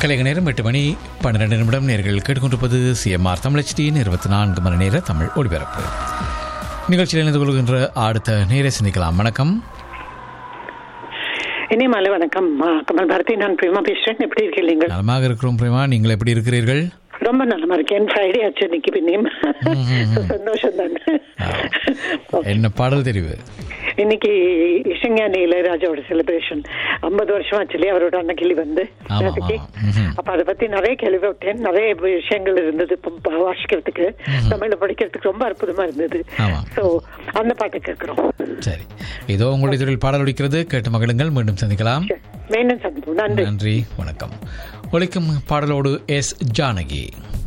கலைக நேரம் எட்டு மணி பன்னிரெண்டு நிமிடம் நேர்கள் கேட்டுக்கொண்டிருப்பது சிஎம்ஆர் தமிழச்சியின் இருபத்தி நான்கு மணி நேர தமிழ் ஒளிபரப்பு நிகழ்ச்சியில் இணைந்து கொள்கின்ற அடுத்த நேரை சிந்திக்கலாம் வணக்கம் இனி மாலை வணக்கம் ஆ, கமல் பாரதி நான் பிரேமா பேசுறேன் எப்படி இருக்கீங்க நலமாக இருக்கிறோம் பிரேமா நீங்கள் எப்படி இருக்கிறீர்கள் ரொம்ப நலமா இருக்கேன் ஃப்ரைடே ஆச்சு இன்னைக்கு பின்னையும் சந்தோஷம் தான் என்ன பாடல் தெரிவு இன்னைக்கு இசைஞானி இளையராஜாவோட செலிப்ரேஷன் ஐம்பது வருஷம் ஆச்சு இல்லையா அவரோட அன்னக்கிளி வந்து ஆமா, அதுக்கு. ஆமா. ம்ஹும். அப்ப அதை பத்தி நிறைய கேள்விப்பட்டேன் நிறைய விஷயங்கள் இருந்தது இப்ப ப- வாசிக்கிறதுக்கு தமிழ்ல படிக்கிறதுக்கு ரொம்ப அற்புதமா இருந்தது ஆமா. சோ அந்த பாட்டு கேட்கிறோம் சரி இதோ உங்களுடைய தொழில் பாடல் ஒலிக்கிறது கேட்டு மகிழுங்கள் மீண்டும் சந்திக்கலாம் மீண்டும் சந்திப்போம் நன்றி நன்றி வணக்கம் ஒலிக்கும் பாடலோடு எஸ் ஜானகி